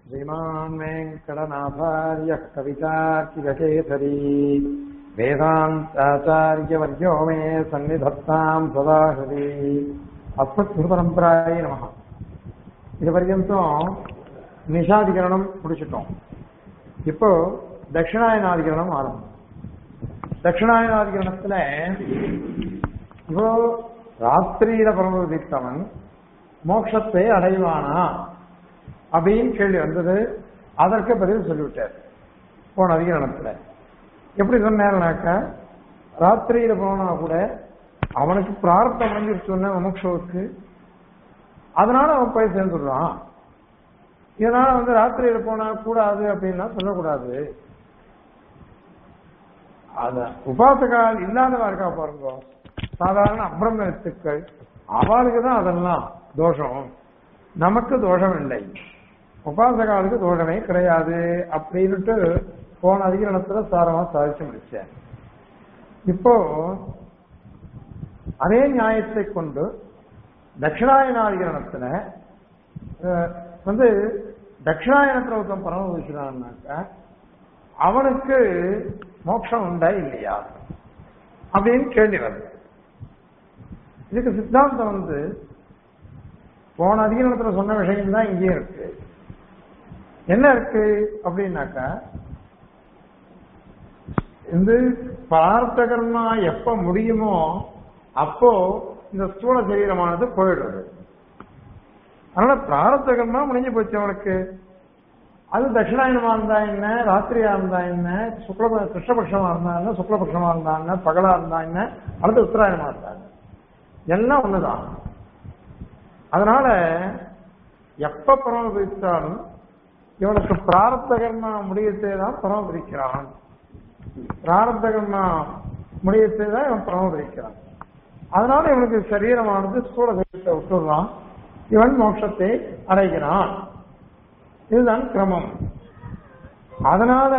श्रीमान् वेङ्कटनाथार्यः कवितार्किककेसरी वेदान्ताचार्यवर्यो मे सन्निधत्ताम् सदा हृदि அஸ்மத் குருபரம்பராய நமக இது பர்யந்தம் நிஷாதிகரணம் முடிச்சிட்டோம் இப்போ தட்சிணாயனாதிகரணம் ஆரம்பம் தட்சிணாயனாதிகரணத்துல இப்போ ராத்திரியில பரமதித்தவன் மோட்சத்தை அடைவானா அப்படின்னு கேள்வி வந்தது அதற்கு பதில் சொல்லிவிட்டார் போன அதிகரணத்துல எப்படி சொன்னாருனாக்கா ராத்திரியில போனா கூட அவனுக்கு பிரார்த்தம் முடிஞ்சிருச்சுன்னா மோட்சவுக்கு அதனால அவன் போய் சேர்ந்துடுறான் இதனால வந்து ராத்திரியில போனா கூடாது அப்படின்னா சொல்லக்கூடாது அத உபாசகால் இல்லாதவா இருக்கா பாருங்க சாதாரண அபிரம வித்துக்கள் அவளுக்கு தான் அதெல்லாம் தோஷம் நமக்கு தோஷம் இல்லை உபாசகாலுக்கு தோஷமே கிடையாது அப்படின்னுட்டு போன அதிகரணத்துல சாரமா சாதிச்சு முடிச்சேன் இப்போ அதே நியாயத்தை கொண்டு தட்சிணாயனாதிகரணத்துல வந்து தட்சிணாயனத்துல ஒருத்தன் பரம வச்சுனான்னாக்கா அவனுக்கு மோட்சம் உண்டா இல்லையா அப்படின்னு கேள்வி வருது இதுக்கு சித்தாந்தம் வந்து போன அதிகரணத்துல சொன்ன விஷயம் தான் இங்கேயும் இருக்கு என்ன இருக்கு அப்படின்னாக்கா இந்த பிரார்த்த கர்மா எப்ப முடியுமோ அப்போ இந்த ஸ்தூல சரீரமானது போயிடுறது அதனால பிராரத்த கர்மா முடிஞ்சு போச்சு அவனுக்கு அது தட்சிணாயனமா இருந்தா என்ன ராத்திரியா இருந்தா என்ன சுக்ல கிருஷ்ணபட்சமா இருந்தா என்ன சுக்லபட்சமா இருந்தா என்ன பகலா இருந்தா என்ன அடுத்து உத்தராயணமா இருந்தாங்க எல்லாம் ஒண்ணுதான் அதனால எப்ப பரமபிரித்தாலும் இவனுக்கு பிராரத்த கர்மா முடியத்தே தான் பரமபிரிக்கிறான் பிராரத்த கர்மா முடியத்தே தான் இவன் பரமபிரிக்கிறான் அதனால இவனுக்கு சரீரமானது ஸ்தூல சரீரத்தை விட்டுடுறான் இவன் மோட்சத்தை அடைகிறான் இதுதான் கிரமம் அதனால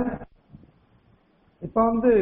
இப்ப வந்து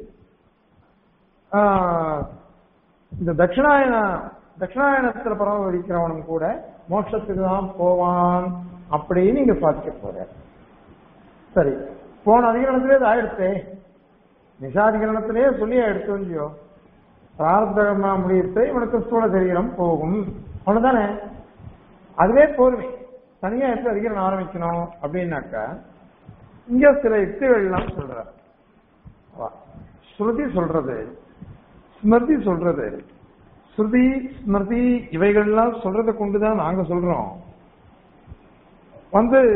இந்த தட்சிணாயன தட்சிணாயனத்துல பரமரிக்கிறவனும் கூட மோட்சத்துக்கு தான் போவான் அப்படின்னு நீங்க சாதிக்க போற சரி போன அதிகரணத்திலே இது ஆயிடுத்தே நிஷாதிகரணத்திலே சொல்லி எடுத்து வந்தியோ பிரார்த்தகமா முடியத்தை இவனுக்கு ஸ்தூல சரீரம் போகும் அவ்வளவுதானே அதுவே போதுமே தனியா எப்படி அதிகரணம் ஆரம்பிக்கணும் அப்படின்னாக்கா இங்க சில யுக்திகள் எல்லாம் சொல்ற ஸ்ருதி சொல்றது ஸ்மிருதி சொல்றது ஸ்ருதி ஸ்மிருதி இவைகள்லாம் சொல்றதை கொண்டுதான் நாங்க சொல்றோம் வந்து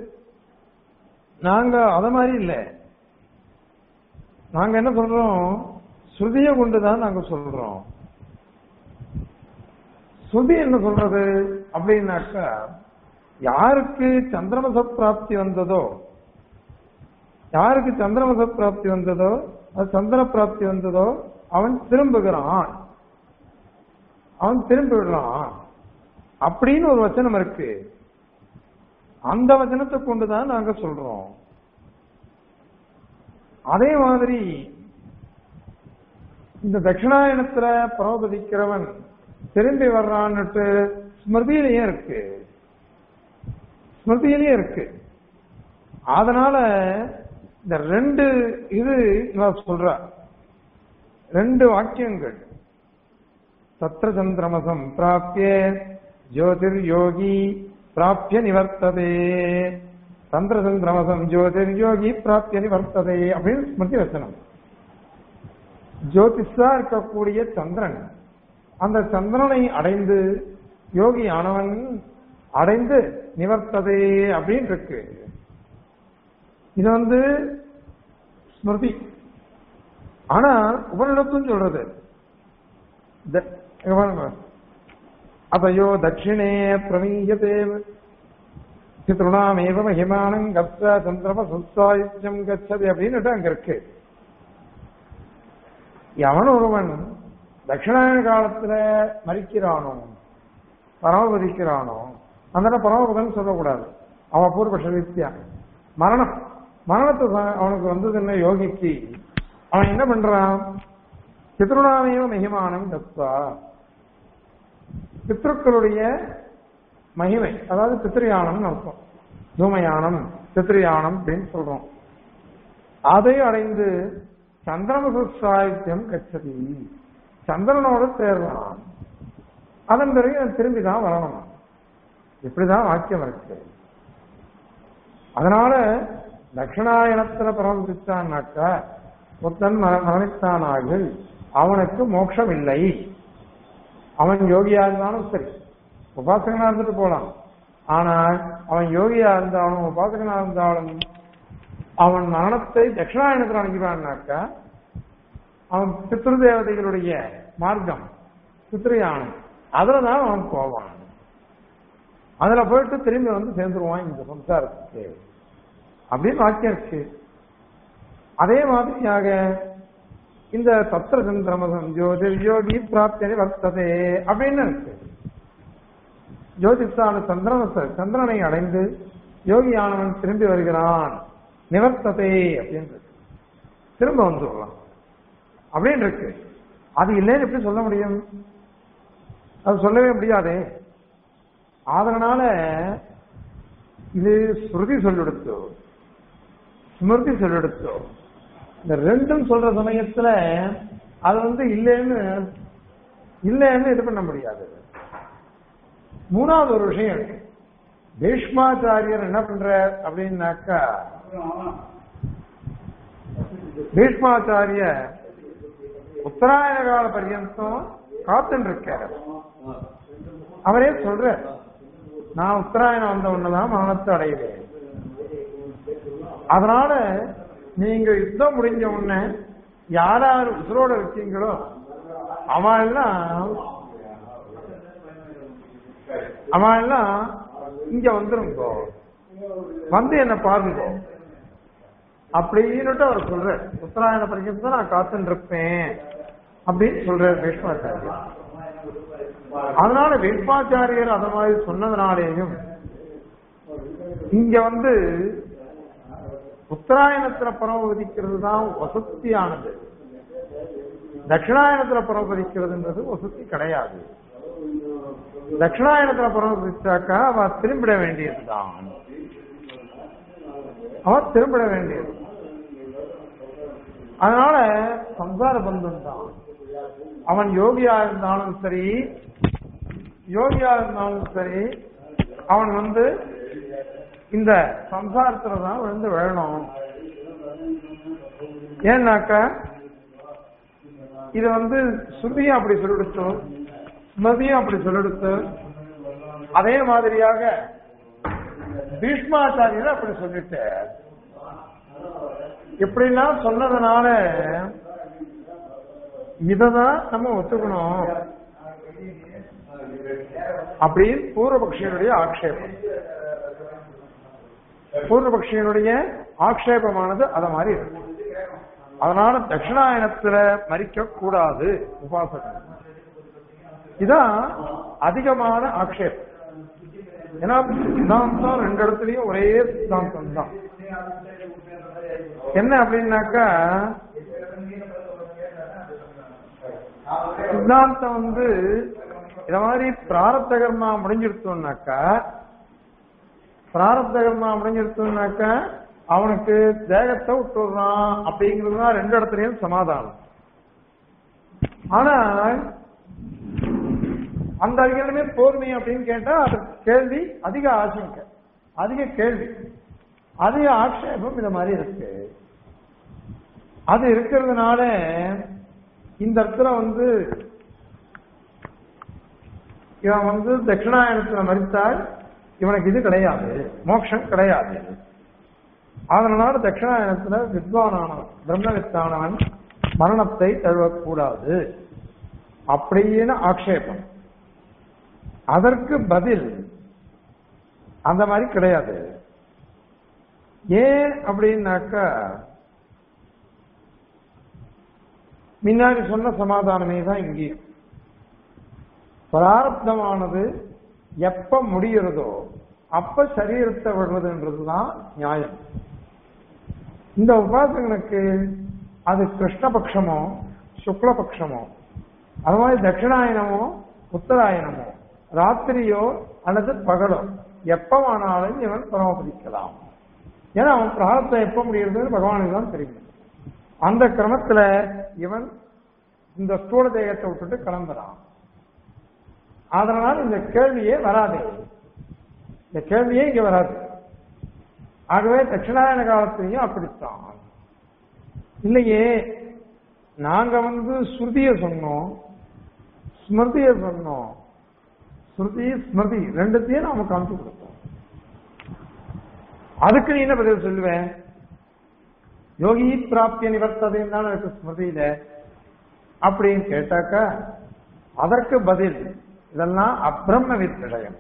நாங்க அத மாதிரி இல்லை நாங்க என்ன சொல்றோம் ஸ்ருதிய கொண்டுதான் நாங்க சொல்றோம் ஸ்ருதி என்ன சொல்றது அப்படின்னாக்கா யாருக்கு சந்திரமச பிராப்தி வந்ததோ யாருக்கு சந்திரமச பிராப்தி வந்ததோ அது சந்திர பிராப்தி வந்ததோ அவன் திரும்புகிறான் அவன் திரும்பி விடுறான் அப்படின்னு ஒரு வச்சனம் இருக்கு அந்த வச்சனத்தை கொண்டுதான் நாங்க சொல்றோம் அதே மாதிரி இந்த தட்சிணாயனத்துல பரமபதிக்கிறவன் திரும்பி வர்றான்னுட்டு ஸ்மிருதியிலையும் இருக்கு ஸ்மிருதியிலையும் இருக்கு அதனால இந்த ரெண்டு இது நான் சொல்ற ரெண்டு வாக்கியங்கள் தத்திர சந்திரமசம் பிராப்திய ஜோதிர் யோகி பிராப்திய நிவர்த்ததே சந்திர சந்திரமசம் ஜோதிர் யோகி பிராப்திய நிவர்த்ததே அப்படின்னு ஸ்மிருதி வச்சனம் ஜோதிஷா இருக்கக்கூடிய சந்திரன் அந்த சந்திரனை அடைந்து யோகி ஆனவன் அடைந்து நிவர்த்ததே அப்படின்னு இருக்கு இது வந்து ஸ்மிருதி ஆனா உபனிடத்தும் சொல்றது அதையோ தட்சிணே பிரமீயதே பித்ருணாமேவ மகிமானம் கப்ச சந்திரம சுத்தாயுஜம் கச்சது அப்படின்னுட்டு அங்க இருக்கு எவன் ஒருவன் தட்சிணாயன காலத்துல மறிக்கிறானோ பரமபதிக்கிறானோ அந்த பரமபதன் சொல்லக்கூடாது அவன் பூர்வபட்ச ரீதியா மரணம் மரணத்தை அவனுக்கு வந்ததுன்னு யோகிக்கு அவன் என்ன பண்றான் பித்ருணாமேவ மகிமானம் கத்வா பித்ருக்களுடைய மகிமை அதாவது பித்ருயானம் அர்த்தம் தூமயானம் சித்திரயானம் அப்படின்னு சொல்றோம் அதை அடைந்து சந்திரமுக சாகித்யம் கச்சதி சந்திரனோட சேரலாம் அதன் பிறகு நான் திரும்பி தான் வரணும் இப்படிதான் வாக்கியம் இருக்கு அதனால தட்சிணாயனத்துல பரமபிச்சான்னாக்கா ஒருத்தன் மர- மரணித்தானாக அவனுக்கு மோட்சம் இல்லை அவன் யோகியா இருந்தாலும் சரி உபாசகனா இருந்துட்டு போலாம் ஆனால் அவன் யோகியா இருந்தாலும் உபாசகனா இருந்தாலும் அவன் மரணத்தை தட்சிணாயனத்தில் அனுப்பினான்னாக்கா அவன் பித்ரு தேவதைகளுடைய மார்க்கம் பித்ருயானம் அதுல தான் அவன் போவான் அதுல போயிட்டு திரும்பி வந்து சேர்ந்துருவான் இந்த சம்சாரத்துக்கு அப்படின்னு வாக்கியம் இருக்கு அதே மாதிரியாக இந்த தத்திர சந்திரமசம் ஜோதி யோகி பிராப்தியனை வர்த்ததே அப்படின்னு இருக்கு ஜோதிஷான சந்திரமச சந்திரனை அடைந்து யோகியானவன் திரும்பி வருகிறான் நிவர்த்ததே அப்படின்னு இருக்கு. திரும்ப வந்துடலாம் அப்படின்னு இருக்கு அது இல்லைன்னு எப்படி சொல்ல முடியும் அது சொல்லவே முடியாதே அதனால இது ஸ்ருதி சொல்லிடுத்தோ ஸ்மிருதி சொல்லிடுத்தோ இந்த ரெண்டும் சொல்ற சமயத்துல அது வந்து இல்லைன்னு இல்லைன்னு இது பண்ண முடியாது மூணாவது ஒரு விஷயம் இருக்கு பீஷ்மாச்சாரியர் என்ன பண்ற அப்படின்னாக்கா பீஷ்மாச்சாரிய உத்தராயண கால பர்யந்தம் காத்துன்னு இருக்காரு அவரே சொல்ற நான் உத்தராயணம் வந்த உடனேதான் மரணத்தை அடைகிறேன் அதனால நீங்க யுத்தம் முடிஞ்ச உடனே யார் யார் உசுரோட இருக்கீங்களோ அவன் எல்லாம் அவன் எல்லாம் இங்க வந்துருங்கோ வந்து என்ன பாருங்கோ அப்படின்னுட்டு அவர் சொல்ற உத்தராயண பரிசு தான் நான் காத்துன்னு இருப்பேன் அப்படின்னு சொல்ற பீஷ்மாச்சாரியர் அதனால பீஷ்மாச்சாரியர் அத மாதிரி சொன்னதுனாலேயும் இங்க வந்து உத்தராயணத்துல பரமபதிக்கிறது தான் வசத்தியானது தட்சிணாயனத்துல பரமபதிக்கிறதுன்றது வசதி கிடையாது தட்சிணாயனத்துல பரமபதிச்சாக்கா அவ திரும்பிட வேண்டியதுதான் அவ திரும்பிட வேண்டியது அதனால சம்சார பந்தம் தான் அவன் யோகியா இருந்தாலும் சரி யோகியா இருந்தாலும் சரி அவன் வந்து இந்த சம்சாரத்துல தான் விழுந்து விழணும் ஏன்னாக்கா இது வந்து சுருதியும் அப்படி சொல்லிடுச்சு ஸ்மதியும் அப்படி சொல்லிடுச்சு அதே மாதிரியாக பீஷ்மாச்சாரியர் அப்படி சொல்லிட்டு இப்படிலாம் சொன்னதுனால இததான் நம்ம ஒத்துக்கணும் அப்படின்னு பூர்வபக்ஷியனுடைய ஆக்ஷேபம் பூர்வபக்ஷியனுடைய ஆக்ஷேபமானது அத மாதிரி இருக்கு அதனால தட்சிணாயனத்துல மறிக்க கூடாது உபாசகன் இதான் அதிகமான ஆக்ஷேபம் ஏன்னா சித்தாந்தம் ரெண்டு இடத்துலயும் ஒரே சித்தாந்தம் தான் என்ன அப்படின்னாக்கா சித்தாந்தம் வந்து இத மாதிரி பிராரப்த கர்மா முடிஞ்சிருத்தோம்னாக்கா பிராரப்த கர்மா முடிஞ்சிருத்தோம்னாக்கா அவனுக்கு தேகத்தை விட்டுறான் அப்படிங்கிறது தான் ரெண்டு இடத்துலயும் சமாதானம் ஆனா அந்த அதிகாரமே போர்மை அப்படின்னு கேட்டா அது கேள்வி அதிக ஆசங்கை அதிக கேள்வி அதிக ஆட்சேபம் இந்த மாதிரி இருக்கு அது இருக்கிறதுனால இந்த இடத்துல வந்து இவன் வந்து தட்சிணாயனத்துல மறித்தால் இவனுக்கு இது கிடையாது மோட்சம் கிடையாது அதனால தட்சிணாயனத்துல வித்வானானவன் பிரம்மவித்தானவன் மரணத்தை தழுவக்கூடாது அப்படின்னு ஆக்ஷேபம் அதற்கு பதில் அந்த மாதிரி கிடையாது ஏன் அப்படின்னாக்கா முன்னாடி சொன்ன சமாதானமே தான் இங்கேயும் பிராரப்தமானது எப்ப முடிகிறதோ அப்ப சரீரத்தை விடுறதுன்றதுதான் நியாயம் இந்த உபாசகனுக்கு அது கிருஷ்ணபக்ஷமோ சுக்லபக்ஷமோ அது மாதிரி தட்சிணாயனமோ உத்தராயணமோ ராத்திரியோ அல்லது பகலோ எப்பவானாலும் இவன் பரமபதிக்கலாம் ஏன்னா அவன் பிராரத்தை எப்ப முடிகிறது பகவானுக்கு தான் தெரியும் அந்த கிரமத்துல இவன் இந்த ஸ்தூல தேகத்தை விட்டுட்டு கிளம்புறான் அதனால இந்த கேள்வியே வராது இந்த கேள்வியே இங்க வராது ஆகவே தட்சிணாயன காலத்திலையும் அப்படித்தான் இல்லையே நாங்க வந்து ஸ்ருதிய சொன்னோம் ஸ்மிருதிய சொன்னோம் ஸ்ருதி ஸ்மிருதி ரெண்டுத்தையும் நாம காமிச்சு கொடுத்தோம் அதுக்கு நீ என்ன பதில் சொல்லுவேன் யோகி பிராப்திய நிவர்த்ததையும் தான் இருக்கு ஸ்மிருதியில அப்படின்னு கேட்டாக்கா அதற்கு பதில் இதெல்லாம் அப்ரம்ம விஷயம்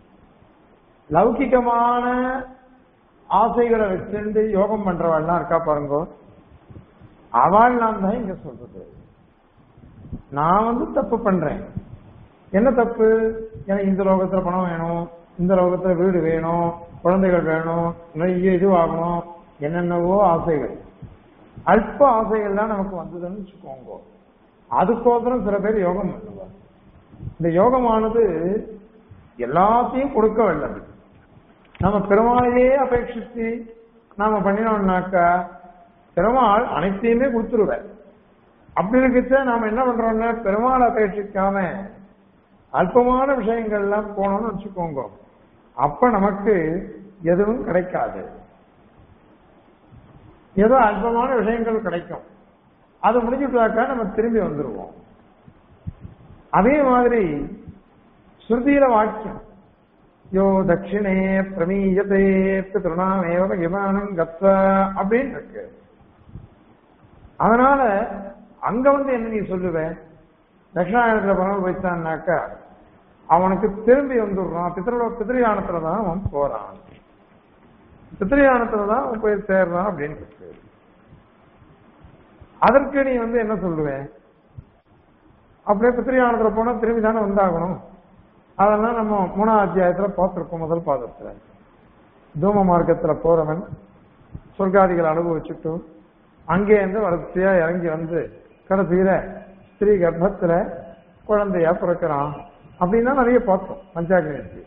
லௌகிகமான ஆசைகளை வச்சிருந்து யோகம் பண்றவாள்லாம் இருக்கா பாருங்க அவள் நான் தான் இங்க சொல்றது நான் வந்து தப்பு பண்றேன் என்ன தப்பு எனக்கு இந்த லோகத்துல பணம் வேணும் இந்த லோகத்துல வீடு வேணும் குழந்தைகள் வேணும் நிறைய இது ஆகணும் என்னென்னவோ ஆசைகள் அல்ப ஆசைகள் தான் நமக்கு வந்ததுன்னு வச்சுக்கோங்க அதுக்கோசரம் சில பேர் யோகம் பண்ணுவார் இந்த யோகமானது எல்லாத்தையும் கொடுக்க வல்லது நம்ம பெருமாளையே அபேட்சித்து நாம பண்ணினோம்னாக்கா பெருமாள் அனைத்தையுமே கொடுத்துருவார் அப்படி இருக்கச்ச நாம என்ன பண்றோம்னா பெருமாள் அபேட்சிக்காம அல்பமான விஷயங்கள்லாம் போனோம்னு வச்சுக்கோங்க அப்ப நமக்கு எதுவும் கிடைக்காது ஏதோ அல்பமான விஷயங்கள் கிடைக்கும் அது முடிஞ்சுட்டாக்கா நம்ம திரும்பி வந்துருவோம் அதே மாதிரி ஸ்ருதியில வாக்கியம் யோ தட்சிணே பிரமீயதே திருநாமேவ விமானம் கத்த அப்படின்னு இருக்கு அதனால அங்க வந்து என்ன நீ சொல்லுவ தட்சிணாயனத்துல பணம் போயிட்டான்னாக்கா அவனுக்கு திரும்பி வந்துடுறான் பித்திர பித்திரியானத்துல தான் அவன் போறான் பித்திரியானத்துல தான் அவன் போய் சேர்றான் அப்படின்னு இருக்கு அதற்கு நீ வந்து என்ன சொல்லுவேன் அப்படியே பித்திரியானத்துல போனா திரும்பி தானே வந்தாகணும் அதெல்லாம் நம்ம மூணாவது அத்தியாயத்துல பார்த்திருக்கோம் முதல் பாதத்துல தூம மார்க்கத்துல போறவன் சொர்க்காதிகளை அனுபவிச்சுட்டு அங்கே இருந்து வரிசையா இறங்கி வந்து கடைசியில ஸ்திரீ கர்ப்பத்துல குழந்தையா பிறக்கிறான் அப்படின்னா நிறைய பார்த்தோம் பஞ்சாகிரதி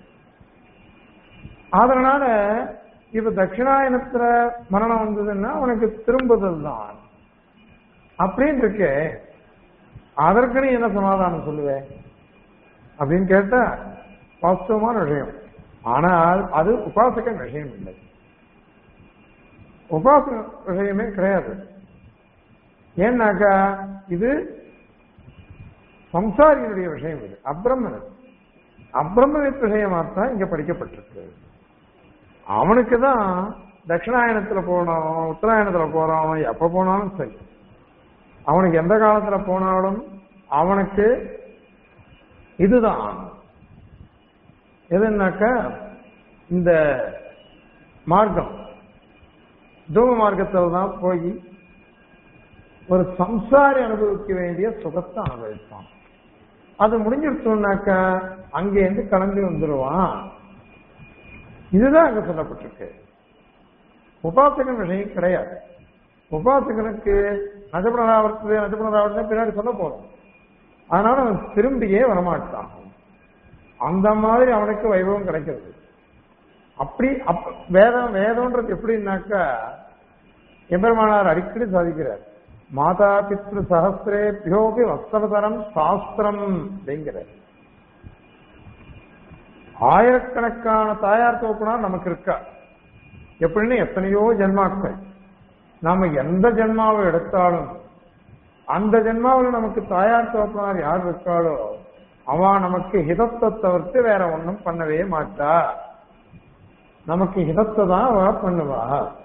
அதனால இப்ப தட்சிணாயனத்துல மரணம் வந்ததுன்னா அவனுக்கு திரும்புதல் தான் அப்படின்னு இருக்கு அதற்கு நீ என்ன சமாதானம் சொல்லுவேன் அப்படின்னு கேட்டா வாஸ்தவமான விஷயம் ஆனால் அது உபாசகன் விஷயம் இல்லை உபாசக விஷயமே கிடையாது ஏன்னாக்கா இது சம்சாரியினுடைய விஷயம் இது அப்ரம்மன் அப்ரம்மனின் விஷயமாத்தான் இங்க படிக்கப்பட்டிருக்கு அவனுக்கு தான் தட்சிணாயனத்துல போனோம் உத்தராயணத்துல போறான் எப்ப போனாலும் சரி அவனுக்கு எந்த காலத்துல போனாலும் அவனுக்கு இதுதான் எதுனாக்கா இந்த மார்க்கம் தூம மார்க்கத்தில் தான் போய் ஒரு சம்சாரி அனுபவிக்க வேண்டிய சுகத்தை அனுபவிப்பான் அது முடிஞ்சிருச்சோம்னாக்கா அங்கேருந்து கிளம்பி வந்துருவான் இதுதான் அங்க சொல்லப்பட்டிருக்கு உபாசகன் விஷயம் கிடையாது உபாசகனுக்கு நஜபுனராவர்த்தது நஜபுனராவர்த்தது பின்னாடி சொல்ல போறோம் அதனால அவன் திரும்பியே வரமாட்டான் அந்த மாதிரி அவனுக்கு வைபவம் கிடைக்கிறது அப்படி அப்ப வேதம் வேதம்ன்றது எப்படின்னாக்கா எம்பெருமானார் அடிக்கடி சாதிக்கிறார் மாதா பித்ரு சகசிரே பியோபி வஸ்தவதரம் சாஸ்திரம் அப்படிங்கிறார் ஆயிரக்கணக்கான தாயார் தோப்புனா நமக்கு இருக்கா எப்படின்னு எத்தனையோ ஜென்மாக்கள் நாம எந்த ஜென்மாவை எடுத்தாலும் அந்த ஜென்மாவில் நமக்கு தாயார் தோப்பனார் யார் இருக்காளோ அவன் நமக்கு ஹிதத்தை தவிர்த்து வேற ஒண்ணும் பண்ணவே மாட்டா நமக்கு ஹிதத்தை தான் அவ பண்ணுவா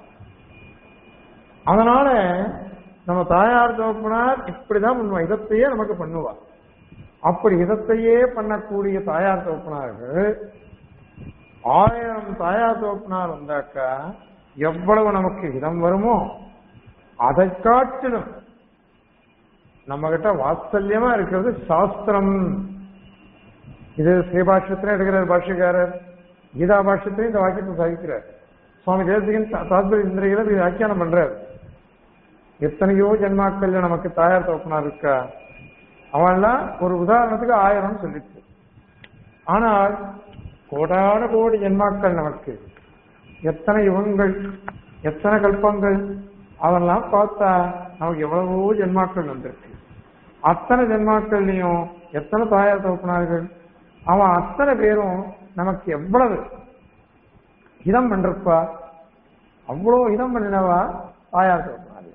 அதனால நம்ம தாயார் தோப்பனார் இப்படிதான் பண்ணுவா இதத்தையே நமக்கு பண்ணுவா அப்படி இதத்தையே பண்ணக்கூடிய தாயார் தோப்பனார்கள் ஆயிரம் தாயார் தோப்பனார் வந்தாக்கா எவ்வளவு நமக்கு இதம் வருமோ அதை காட்டிலும் நம்ம கிட்ட வாத்சல்யமா இருக்கிறது சாஸ்திரம் இது ஸ்ரீபாஷ்யத்திலே எடுக்கிறார் பாஷ்யக்காரர் கீதா பாஷ்யத்திலே இந்த வாக்கியத்தை சாதிக்கிறார் சுவாமி தேசிகன் தாத்பரிய இந்திரையில இது வியாக்கியானம் பண்றார் எத்தனையோ ஜென்மாக்கள்ல நமக்கு தாயார் தோப்பனார் இருக்கா அவன்லாம் ஒரு உதாரணத்துக்கு ஆயிரம் சொல்லிச்சு ஆனால் கோடான கோடி ஜென்மாக்கள் நமக்கு எத்தனை யுகங்கள் எத்தனை கல்பங்கள் அதெல்லாம் பார்த்தா நமக்கு எவ்வளவோ ஜென்மாக்கள் வந்திருக்கு அத்தனை ஜென்மாக்கள்லயும் எத்தனை தாயார் தகப்பனார்கள் அவன் அத்தனை பேரும் நமக்கு எவ்வளவு இதம் பண்ணிருப்பா அவ்வளோ இதம் பண்ணினவா தாயார் தகப்பனார்கள்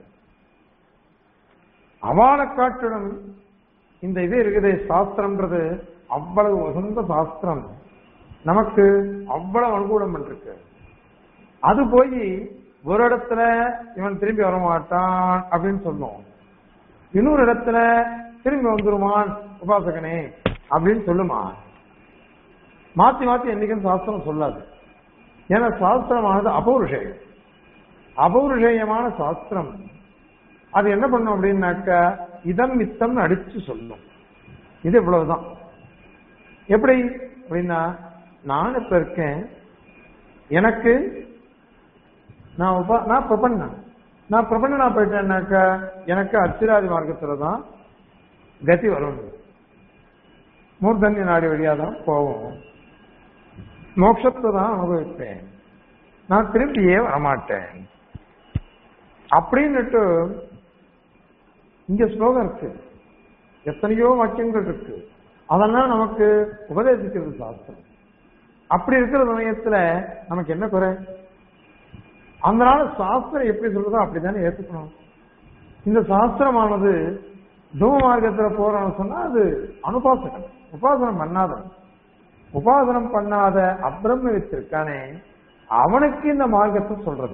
அவளை காட்டிடும் இந்த இது இருக்குதே சாஸ்திரம்ன்றது அவ்வளவு உகந்த சாஸ்திரம் நமக்கு அவ்வளவு அனுகூலம் பண்ணிருக்கு அது போய் ஒரு இடத்துல இவன் திரும்பி வரமாட்டான் அப்படின்னு சொன்னோம் இன்னொரு இடத்துல திரும்பி வந்துருவான் உபாசகனே அப்படின்னு சொல்லுமா மாத்தி மாத்தி என்னைக்கும் சாஸ்திரம் சொல்லாது ஏன்னா சாஸ்திரமானது அபௌருஷேயம் அபௌருஷேயமான சாஸ்திரம் அது என்ன பண்ணும் அப்படின்னாக்க இதம் மித்தம்னு அடிச்சு சொல்லும் இது இவ்வளவுதான் எப்படி அப்படின்னா நான் இப்ப இருக்கேன் எனக்கு நான் உப- நான் பிரபண்ணன் நான் பிரபண்ணனா போயிட்டேன்னாக்க எனக்கு அச்சிராதி மார்க்கத்துல தான் கதி வரும் மூர்தன்ய நாடி வழியா தான் போவோம் மோட்சத்தை தான் அனுபவிப்பேன் நான் திரும்பியே வரமாட்டேன் அப்படின்னுட்டு இங்க ஸ்லோகம் இருக்கு எத்தனையோ வாக்கியங்கள் இருக்கு அதெல்லாம் நமக்கு உபதேசிக்கிறது சாஸ்திரம் அப்படி இருக்கிற சமயத்துல நமக்கு என்ன குறை அதனால சாஸ்திரம் எப்படி சொல்றதோ அப்படித்தானே ஏத்துக்கணும் இந்த சாஸ்திரமானது தூம மார்க்கத்துல போறோம்னு சொன்னா அது அனுபாசகம் உபாசனம் பண்ணாதவன் உபாசனம் பண்ணாத அப்ரம்ம வச்சிருக்கானே அவனுக்கு இந்த மார்க்கத்தை சொல்றது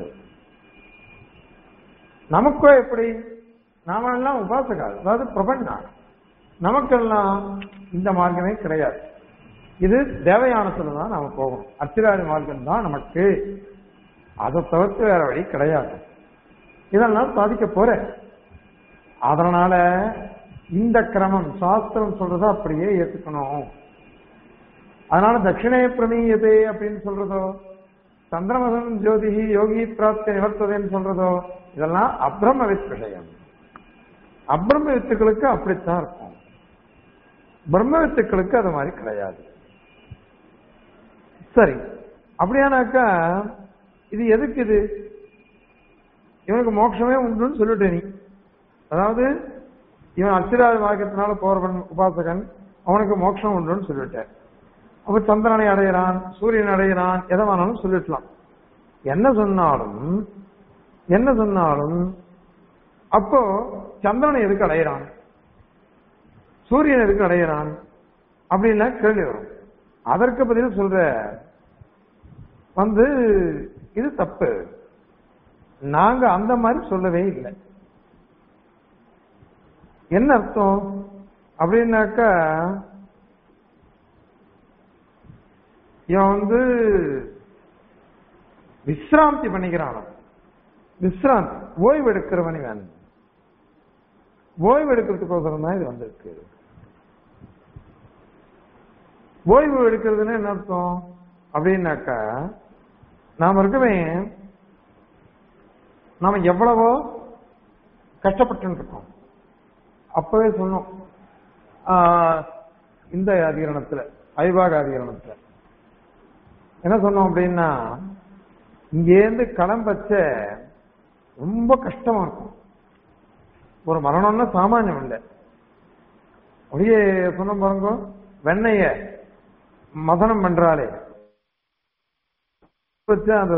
நமக்கோ எப்படி நாம எல்லாம் உபாசகா அதாவது பிரபஞ்சா நமக்கெல்லாம் இந்த மார்க்கமே கிடையாது இது தேவயானத்துல தான் நாம போகணும் அத்திராதி மார்க்கம் தான் நமக்கு அதை தவிர்த்து வேற வழி கிடையாது இதெல்லாம் சாதிக்க போற அதனால இந்த கிரமம் சாஸ்திரம் சொல்றத அப்படியே ஏத்துக்கணும் அதனால தட்சிணே பிரமீயதே அப்படின்னு சொல்றதோ சந்திரமதம் ஜோதிஹி யோகி பிராப்தி நிவர்த்ததேன்னு சொல்றதோ இதெல்லாம் அப்ரமவித் விஷயம் அப்ரம வித்துக்களுக்கு அப்படித்தான் இருக்கும் பிரம்ம வித்துக்களுக்கு அது மாதிரி கிடையாது சரி அப்படியானாக்கா இது எதுக்கு இது இவனுக்கு மோட்சமே உண்டுன்னு சொல்லிட்ட நீ அதாவது இவன் அச்சிராத மார்க்கத்தினால போறவன் உபாசகன் அவனுக்கு மோட்சம் உண்டுன்னு சொல்லிட்ட அப்ப சந்திரனை அடையிறான் சூரியன் அடையிறான் எதை வேணாலும் சொல்லிடலாம் என்ன சொன்னாலும் என்ன சொன்னாலும் அப்போ சந்திரனை எதுக்கு அடையிறான் சூரியன் எதுக்கு அடையிறான் அப்படின்லாம் கேள்வி வரும் அதற்கு பதில் சொல்ற வந்து இது தப்பு நாங்க அந்த மாதிரி சொல்லவே இல்லை என்ன அர்த்தம் அப்படின்னாக்கா இவன் வந்து விசிராந்தி பண்ணிக்கிறான் விசிராந்தி ஓய்வு எடுக்கிறவன் இவன் ஓய்வு எடுக்கிறதுக்கோசரம் தான் இது வந்திருக்கு ஓய்வு எடுக்கிறதுன்னு என்ன அர்த்தம் அப்படின்னாக்கா நாம இருக்கவே நாம எவ்வளவோ கஷ்டப்பட்டு இருக்கோம் அப்பவே சொன்னோம் ஆஹ், இந்த அதிகரணத்துல ஐபாக அதிகரணத்துல என்ன சொன்னோம் அப்படின்னா இங்கேருந்து கிளம்பச்ச ரொம்ப கஷ்டமா இருக்கும் ஒரு மரணம்னா சாமானியம் இல்லை அப்படியே சொன்ன பாருங்க வெண்ணைய மதனம் பண்றாளே வச்சு அந்த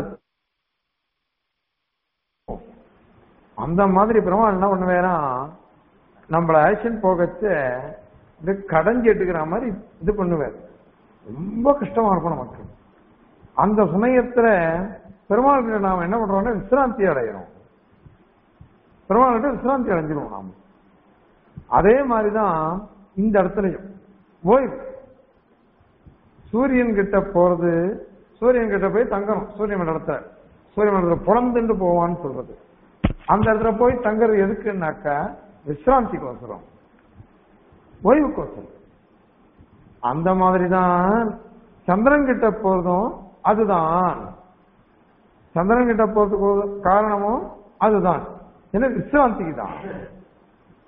அந்த மாதிரி பெருமாள் என்ன பண்ணுவேனா நம்மள ஆக்ஷன் போகச்ச இது கடைஞ்சி எடுக்கிற மாதிரி இது பண்ணுவார் ரொம்ப கஷ்டமா இருக்கும் நமக்கு அந்த சமயத்துல பெருமாள்கிட்ட நாம என்ன பண்றோம்னா விசிராந்தி அடைகிறோம் பெருமாள்கிட்ட விசிராந்தி அடைஞ்சிருவோம் நாம அதே மாதிரிதான் இந்த இடத்துலயும் ஓய்வு சூரியன் கிட்ட போறது சூரியன் கிட்ட போய் தங்கணும் சூரிய மண்டலத்துல சூரிய மண்டலத்துல புலந்துண்டு போவான்னு சொல்றது அந்த இடத்துல போய் தங்குறது எதுக்குன்னாக்கா விசிராந்திக்கோசரம் ஓய்வுக்கோசரம் அந்த மாதிரிதான் சந்திரன் கிட்ட போறதும் அதுதான் சந்திரன் கிட்ட போறதுக்கு காரணமும் அதுதான் ஏன்னா விசிராந்திக்கு தான்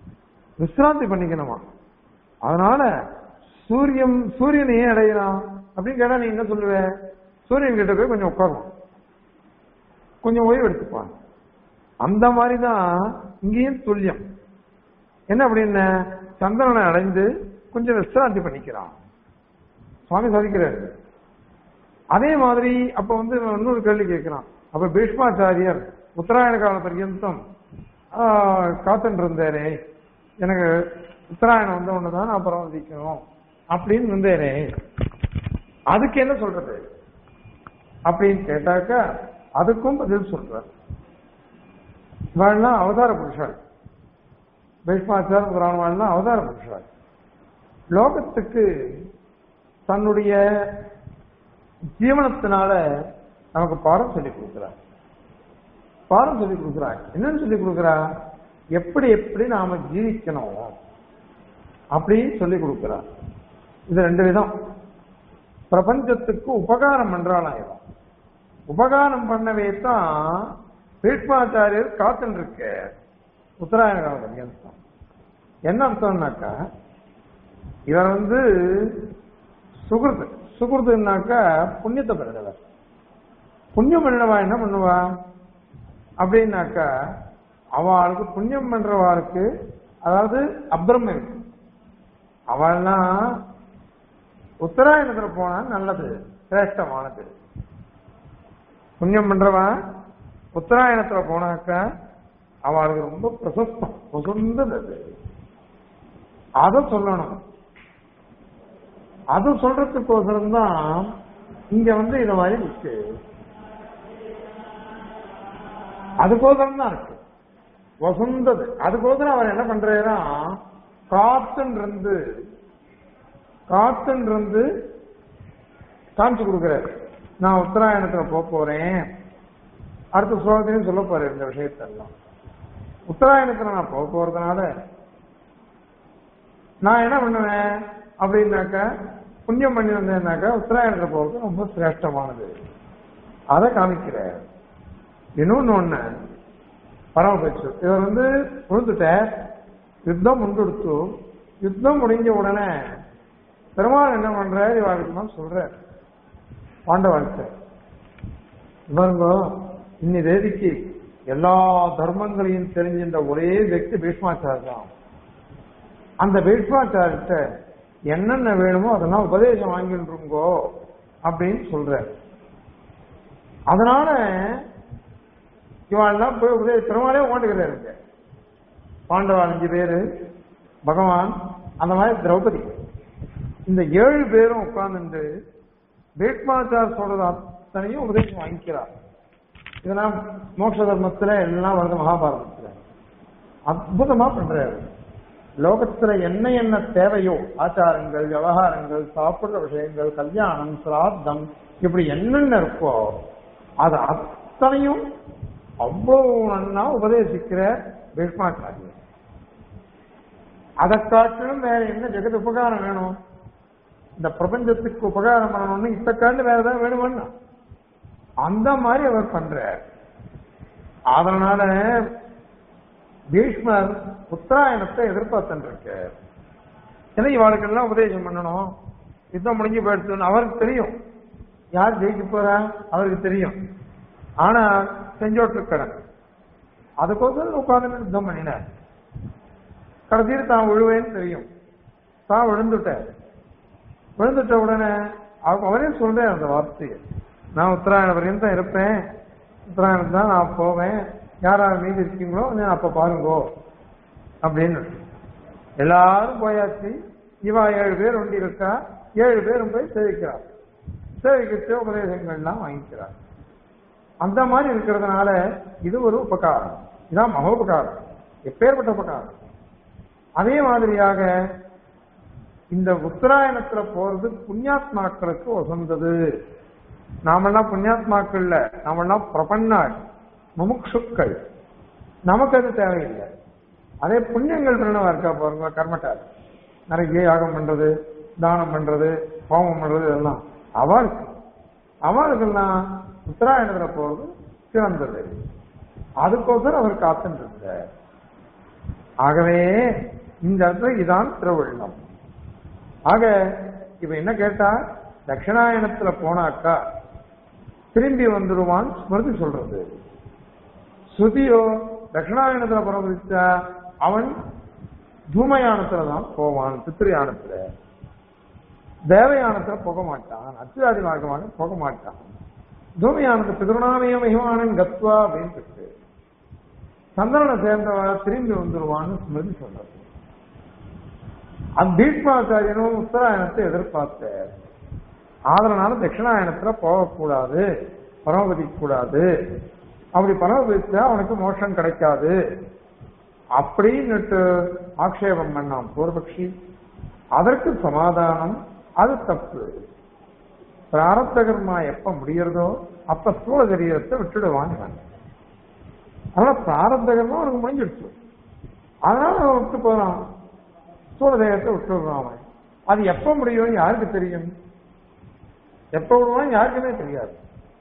விசிராந்தி பண்ணிக்கணுமா அதனால சூரியன் சூரியன் ஏன் அடையிறான் அப்படின்னு கேட்டா நீ என்ன சொல்லுவ சூரியன் கிட்ட போய் கொஞ்சம் உட்காருவோம் கொஞ்சம் ஓய்வு எடுத்துப்பான் அந்த மாதிரி தான் இங்கேயும் துல்லியம் என்ன அப்படின்னு சந்திரனை அடைந்து கொஞ்சம் விசிராந்தி பண்ணிக்கிறான் சுவாமி சாதிக்கிறாரு அதே மாதிரி அப்ப வந்து இவன் இன்னொரு கேள்வி கேட்கிறான் அப்ப பீஷ்மாச்சாரியர் உத்தராயண கால பர்யந்தம் காத்துட்டு இருந்தாரே எனக்கு உத்தராயணம் வந்த ஒண்ணுதான் நான் பரவதிக்கணும் அப்படின்னு இருந்தேனே அதுக்கு என்ன சொல்றது அப்படின்னு கேட்டாக்கா அதுக்கும் பதில் சொல்றார் இவாள்லாம் அவதார புருஷாள் பீஷ்மாச்சார புராணவாள்லாம் அவதார புருஷாள் லோகத்துக்கு தன்னுடைய ஜீவனத்தினால நமக்கு பாடம் சொல்லி கொடுக்கிறார் பாடம் சொல்லி கொடுக்கிறார் என்னன்னு சொல்லி கொடுக்கிறா எப்படி எப்படி நாம ஜீவிக்கணும் அப்படின்னு சொல்லி கொடுக்கிறார் இது ரெண்டு விதம் பிரபஞ்சத்துக்கு உபகாரம் பண்றாளாயிரம் உபகாரம் பண்ணவே தான் பீஷ்மாச்சாரியர் காத்துன்னு இருக்க உத்தராயண காலம் என்ன அர்த்தம்னாக்கா இவர் வந்து சுகிருத்து சுகிருத்துனாக்கா புண்ணியத்தை பெறுதவர் புண்ணியம் பண்ணவா என்ன பண்ணுவா அப்படின்னாக்கா அவளுக்கு புண்ணியம் பண்றவாளுக்கு அதாவது அப்ரம்ம இருக்கு அவள்லாம் உத்தராயணத்துல போனா நல்லது சிரேஷ்டமானது புண்ணியம் பண்றவன் உத்தராயணத்துல போனாக்கா அவளுக்கு ரொம்ப பிரசஸ்தம் உசந்தது அது அதை சொல்லணும் அது சொல்றதுக்கோசரம் தான் இங்க வந்து இந்த மாதிரி இருக்கு அதுக்கோசரம் தான் இருக்கு வசந்தது அதுக்கோசரம் அவர் என்ன பண்றாரா காத்துன்னு இருந்து காத்துன்னு இருந்து காமிச்சு கொடுக்கிறார் நான் உத்தராயணத்துல போக போறேன் அடுத்த ஸ்லோகத்திலையும் சொல்ல போறேன் இந்த விஷயத்தெல்லாம் உத்தராயணத்துல நான் போக போறதுனால நான் என்ன பண்ணுவேன் அப்படின்னாக்கா புண்ணியம் பண்ணி வந்தேன்னாக்கா உத்தராயணத்துல போகிறது ரொம்ப சிரேஷ்டமானது அதை காமிக்கிற இன்னொன்னு ஒண்ணு பரமபட்சு இவர் வந்து விழுந்துட்ட யுத்தம் முன்கொடுத்து யுத்தம் முடிஞ்ச உடனே பெருமாள் என்ன பண்றாரு இவாளுக்கு சொல்றார் பாண்டவாழ்க்கை இவருங்க இன்னி தேதிக்கு எல்லா தர்மங்களையும் தெரிஞ்சின்ற ஒரே వ్యక్తి பீஷ்மாச்சார் தான் அந்த பீஷ்மாச்சாரிட்ட என்னென்ன வேணுமோ அதெல்லாம் உபதேசம் வாங்கிட்டுருங்கோ அப்படின்னு சொல்ற அதனால இவாள்லாம் போய் உபதேச பெருமாளே ஓண்டுகிறாரு பாண்டவாள் அஞ்சு பேரு பகவான் அந்த மாதிரி திரௌபதி இந்த ஏழு பேரும் உட்கார்ந்துட்டு பீஷ்மாச்சார் சொல்றது அத்தனையும் உபதேசம் வாங்கிக்கிறார் இதெல்லாம் மோட்ச தர்மத்துல எல்லாம் வருது மகாபாரதத்துல அற்புதமா பண்றாரு லோகத்துல என்ன என்ன தேவையோ ஆச்சாரங்கள் விவகாரங்கள் சாப்பிடுற விஷயங்கள் கல்யாணம் சிராத்தம் இப்படி என்னென்ன இருக்கோ அது அத்தனையும் அவ்வளவு நன்னா உபதேசிக்கிற பீஷ்மாச்சாரியர் அதை காட்டிலும் வேற என்ன ஜெகத் உபகாரம் வேணும் இந்த பிரபஞ்சத்துக்கு உபகாரம் பண்ணணும்னு இத்த காண்டு வேற ஏதாவது வேணுமன்னா அந்த மாதிரி அவர் பண்றார் அதனால பீஷ்மர் உத்தராயணத்தை எதிர்பார்த்துருக்கு ஏன்னா இவாளுக்கு எல்லாம் உபதேசம் பண்ணணும் யுத்தம் முடிஞ்சு போயிடுச்சுன்னு அவருக்கு தெரியும் யார் ஜெயிக்க போறா அவருக்கு தெரியும் ஆனா செஞ்சோட்டு கடன் அதுக்கோசரம் உட்கார்ந்து யுத்தம் பண்ணினார் கடைசியில் தான் விழுவேன்னு தெரியும் தான் விழுந்துட்டார் விழுந்துட்ட உடனே அவரே சொல்றேன் அந்த வார்த்தையை நான் உத்தராயண வரையும் தான் இருப்பேன் உத்தராயணம் தான் நான் போவேன் யார் யார் மீது இருக்கீங்களோ நான் அப்ப பாருங்கோ அப்படின்னு எல்லாரும் போயாச்சு இவா ஏழு பேர் ஒண்டி இருக்கா ஏழு பேரும் போய் சேவிக்கிறார் சேவிக்கிட்டு உபதேசங்கள்லாம் வாங்கிக்கிறார் அந்த மாதிரி இருக்கிறதுனால இது ஒரு உபகாரம் இதான் மகோபகாரம் எப்பேற்பட்ட உபகாரம் அதே மாதிரியாக இந்த உத்தராயணத்துல போறது புண்ணியாத்மாக்களுக்கு உசந்தது நாமெல்லாம் புண்ணியாத்மாக்கள்ல நாமெல்லாம் பிரபன்னாள் முமுட்சுக்கள் நமக்கு அது தேவையில்லை அதே புண்ணியங்கள் பண்ணவா இருக்கா பாருங்க கர்மட்டார் நிறைய யாகம் பண்றது தானம் பண்றது ஹோமம் பண்றது இதெல்லாம் அவளுக்கு அவளுக்கெல்லாம் உத்தராயணத்துல போறது சிறந்தது அதுக்கோசரம் அவர் காத்துட்டு ஆகவே இந்த இடத்துல இதான் திருவள்ளம் ஆக இப்ப என்ன கேட்டா தட்சிணாயனத்துல போனாக்கா திரும்பி வந்துடுவான் ஸ்மிருதி சொல்றது ஸ்ருதியோ தட்சிணாயனத்துல பரவரிச்சா அவன் தூமயானத்துல தான் போவான் பித்ருயானத்துல தேவயானத்துல போக மாட்டான் அச்சுராதி மார்க்கமாக போக மாட்டான் தூமயானத்து பிதృணாமய மகிமானன் கத்வா அப்படின்னு இருக்கு சந்திரனை சேர்ந்தவ திரும்பி வந்துருவான்னு ஸ்மிருதி சொல்றது அந்த பீஷ்மாச்சாரியனும் உத்தராயணத்தை எதிர்பார்த்த அதனால தட்சிணாயனத்துல போகக்கூடாது பரமபதிக்க கூடாது அப்படி பரமபதிச்சா அவனுக்கு மோட்சம் கிடைக்காது அப்படின்னுட்டு ஆக்ஷேபம் பண்ணான் பூர்வபக்ஷி அதற்கு சமாதானம் அது தப்பு பிராரப்த கர்மா எப்ப முடியறதோ அப்ப ஸ்தூல சரீரத்தை விட்டுடுவான் இவன். அதனால பிராரப்த கர்மா அவனுக்கு முடிஞ்சிடுச்சு அதனால அவன் விட்டு போறான் ஸ்தூல தேகத்தை விட்டுடுறான் அவன் அது எப்ப முடியும் யாருக்கு தெரியும் எப்ப விடுவான் யாருக்குமே தெரியாது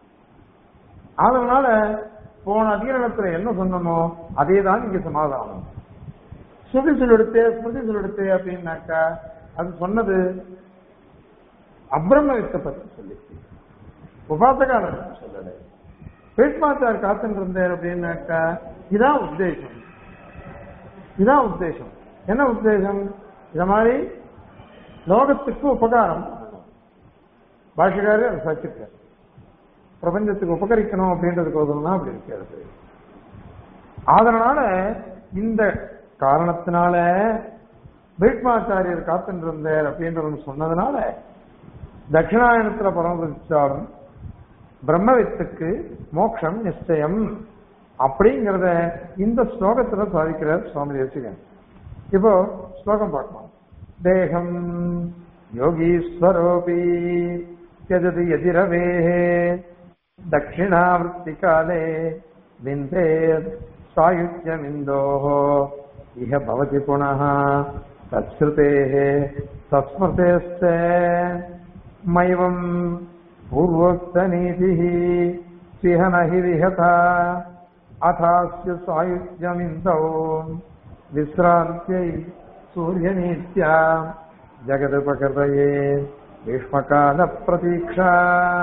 அதனால போன அதிகரணத்துல என்ன சொன்னமோ அதே தான் இங்க சமாதானம் ஸ்ருதி சொல்லெடுத்தே ஸ்மிருதி சொல்லெடுத்தே அப்படின்னாக்கா அது சொன்னது அப்ரம்ம வித்தை பத்தி சொல்லி உபாசகால சொல்லல பீஷ்மாச்சார் காத்துட்டு இருந்தார் அப்படின்னாக்கா இதான் உத்தேசம் இதான் உத்தேசம் என்ன உத்தேசம் இத மாதிரி லோகத்துக்கு உபகாரம் பண்ணணும் பாஷகாரே அதை சச்சிருக்கார் பிரபஞ்சத்துக்கு உபகரிக்கணும் அப்படின்றதுக்கோசரம் தான் அப்படி இருக்கிறது அதனால இந்த காரணத்தினால பீஷ்மாச்சாரியர் காத்துட்டு இருந்தார் அப்படின்றது சொன்னதுனால தட்சிணாயனத்துல பரமபிச்சாலும் பிரம்மவித்துக்கு மோட்சம் நிச்சயம் அப்படிங்கிறத இந்த ஸ்லோகத்துல சாதிக்கிறார் சுவாமி தேசிகன் இப்போ ஸ்லோகம் பார்க்கலாம் தேகம் யோகீஸ்வரோபி त्यजति यदिरवेः दक्षिणावृत्तिकाले विन्देत् सायुज्यमिन्दोः इह भवति पुनः तत्श्रुतेः तत्स्मृतेश्च मैवम् पूर्वोक्तनीतिः स्विह न हि विहता अथास्य सायुज्यमिन्दौ विश्रान्त्यै सूर्यनीत्या जगदुपकृतये भीष्मकाल प्रतीक्षा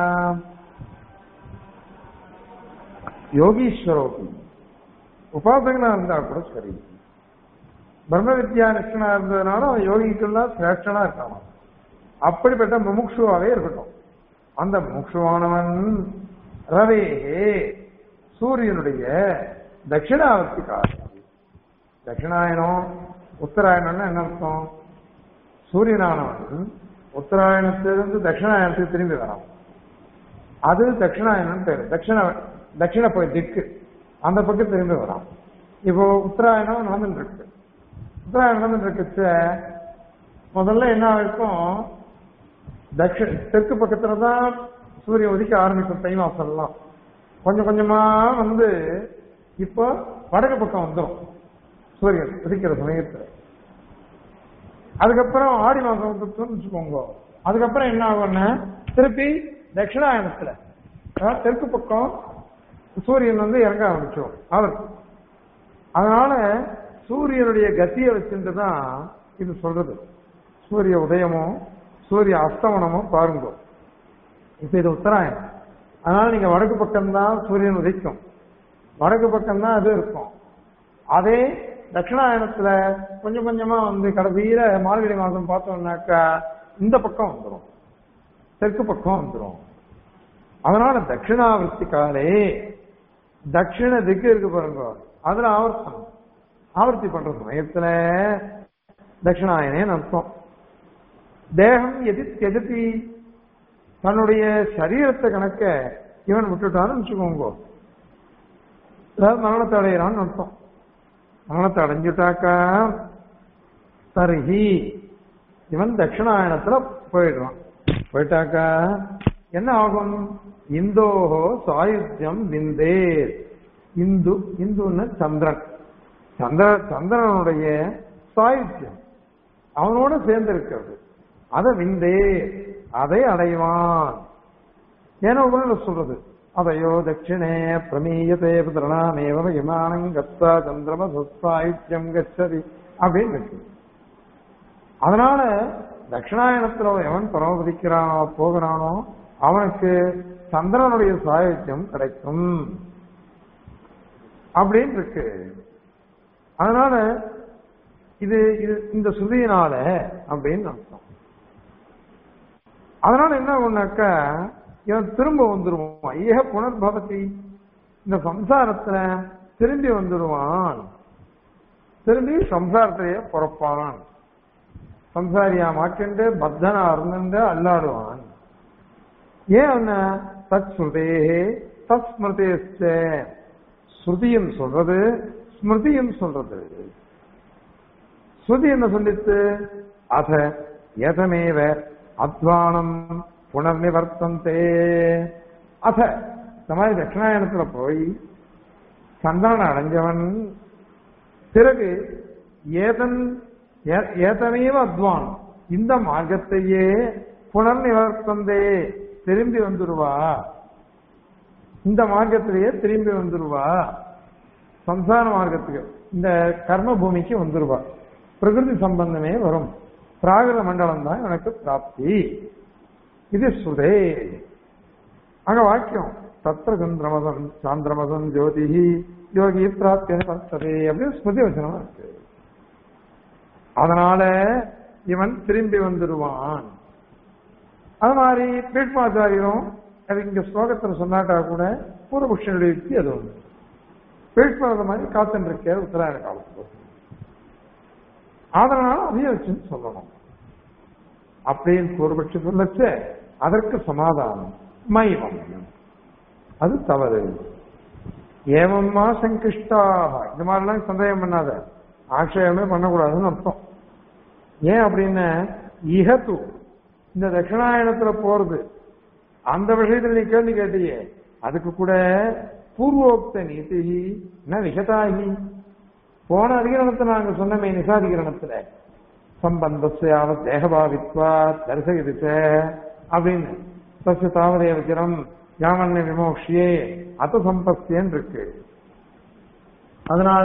யோகீஸ்வரோபி உபாசகனா இருந்தா கூட சரி பிரம்ம வித்யா நிஷ்டனா இருந்ததுனால அவன் யோகிக்கெல்லாம் சிரேஷ்டனா இருக்கான் அப்படிப்பட்ட முமுட்சுவாவே இருக்கட்டும் அந்த முமுட்சுவானவன் ரவேகே சூரியனுடைய தட்சிணாவர்த்தி காரணம் தட்சிணாயனம் உத்தராயணம்னு என்ன அர்த்தம் சூரியனானவன் உத்தராயணத்திலிருந்து தட்சிணாயனத்துக்கு திரும்பி வரான் அது தட்சிணாயனம் பேரு தட்சிண தட்சிண போய் திக்கு அந்த பக்கம் திரும்பி வரான் இப்போ உத்தராயணம் நடந்துட்டு இருக்கு உத்தராயணம் நடந்துட்டு இருக்குச்ச முதல்ல என்ன இருக்கும் தட்சி தெற்கு பக்கத்துல தான் சூரியன் உதிக்க ஆரம்பிக்கும் தை மாசம்லாம் கொஞ்சம் கொஞ்சமா வந்து இப்போ வடக்கு பக்கம் வந்துடும் சூரியன் உதிக்கிற சமயத்துல அதுக்கப்புறம் ஆடி மாசம் வந்துச்சுன்னு வச்சுக்கோங்க அதுக்கப்புறம் என்ன ஆகும்னா திருப்பி தட்சிணாயனத்துல அதாவது தெற்கு பக்கம் சூரியன் வந்து இறங்க ஆரம்பிச்சிடும் அவர் அதனால சூரியனுடைய கத்தியை வச்சுட்டு தான் இது சொல்றது சூரிய உதயமும் சூரிய அஸ்தமனமும் பாருங்க இப்ப இது உத்தராயணம் அதனால நீங்க வடக்கு பக்கம்தான் சூரியன் உதிக்கும் வடக்கு பக்கம்தான் அது இருக்கும் அதே தட்சிணாயனத்துல கொஞ்சம் கொஞ்சமா வந்து கடைசியில மார்கழி மாசம் பார்த்தோம்னாக்கா இந்த பக்கம் வந்துடும் தெற்கு பக்கம் வந்துடும் அதனால தட்சிணாவிருத்தி காலே தட்சிண திக்கு இருக்கு பாருங்க அதுல ஆவர்த்தனம் ஆவர்த்தி பண்ற சமயத்துல தட்சிணாயனே அர்த்தம் தேகம் எதி எதிர்த்தி தன்னுடைய சரீரத்தை கணக்க இவன் விட்டுட்டான்னு வச்சுக்கோங்க அதாவது மரணத்தை அடையிறான்னு அர்த்தம் மரணத்தை அடைஞ்சுட்டாக்கா தருகி இவன் தட்சிணாயனத்துல போயிடுவான் போயிட்டாக்கா என்ன ஆகும் இந்தோஹோ சாயுத்தியம் விந்தே இந்து இந்துன்னு சந்திரன் சந்திர சந்திரனுடைய சாயுத்தியம் அவனோட சேர்ந்து இருக்கிறது அதை விந்தே அதை அடைவான் ஏன்னா உடனே சொல்றது அதையோ தட்சிணே பிரமீயதே பிரணாமேவ விமானம் கத்தா சந்திரம சாயுத்தியம் கச்சதி அப்படின்னு இருக்கு அதனால தட்சிணாயனத்துல எவன் பரமபதிக்கிறானோ போகிறானோ அவனுக்கு சந்திரனுடைய சாயுத்தியம் கிடைக்கும் அப்படின்னு இருக்கு அதனால இது இது இந்த சுதியினால அப்படின்னு அர்த்தம் அதனால என்ன ஆகும்னாக்கா இவன் திரும்ப வந்துருவான் ஏக புனர்பவதி இந்த சம்சாரத்துல திரும்பி வந்துடுவான் திரும்பி சம்சாரத்திலேயே பிறப்பான் சம்சாரியா மாக்கிண்டு பத்தனா இருந்துட்டு அல்லாடுவான் ஏன் அவன தத் ஸ்ருதேகே தத் ஸ்மிருதேச்ச ஸ்ருதியும் சொல்றது ஸ்மிருதியும் சொல்றது ஸ்ருதி என்ன சொல்லித்து அத ஏதமேவ அத்வானம் புனர்நிவர்த்தந்தே அத இந்த மாதிரி தட்சிணாயனத்துல போய் சந்தானம் அடைஞ்சவன் பிறகு ஏதன் ஏ- ஏதமேவ அத்வான் இந்த மார்க்கத்தையே புனர்நிவர்த்தந்தே திரும்பி வந்துருவா இந்த மார்க்கத்திலேயே திரும்பி வந்துருவா சம்சார மார்க்கத்துக்கு இந்த கர்ம பூமிக்கு வந்துருவா பிரகிருதி சம்பந்தமே வரும் பிராகிருத மண்டலம் தான் எனக்கு பிராப்தி இது சுதே அங்க வாக்கியம் தத்திர சந்திரமசம் சாந்திரமசம் ஜோதிஹி யோகி பிராப்திய பத்ததே அப்படின்னு ஸ்மிருதி வச்சனமா இருக்கு அதனால இவன் திரும்பி வந்துடுவான் அது மாதிரி பீட்மாச்சாரியரும் அது இங்க ஸ்லோகத்துல சொன்னாட்டா கூட பூர்வபுஷனுடைய யுக்தி அது ஒண்ணு பீட்மாத மாதிரி காத்துட்டு இருக்க உத்தராயண காலத்துல அதனால அதையும் வச்சுன்னு சொல்லணும் அப்படின்னு பூர்வபட்சி சொல்லச்சு அதற்கு சமாதானம் மைவம் அது தவறு ஏவம்மா சங்கிஷ்டாக இந்த மாதிரிலாம் சந்தேகம் பண்ணாத ஆக்ஷேபமே பண்ணக்கூடாதுன்னு அர்த்தம் ஏன் அப்படின்னு இகத்து இந்த தட்சிணாயனத்துல போறது அந்த விஷயத்துல நீ கேள்வி கேட்டியே அதுக்கு கூட பூர்வோக்த நீதி என்ன விகதாகி போன அதிகரணத்தை நாங்க சொன்னமே நிசாதிகரணத்துல சம்பந்தஸ்யாவ தேகபாவித்வா தரிசகிதிச்ச அப்படின்னு தஸ்ய தாவதே வச்சிரம் யாமன்ய விமோக்ஷியே அத்த சம்பஸ்தியன் இருக்கு அதனால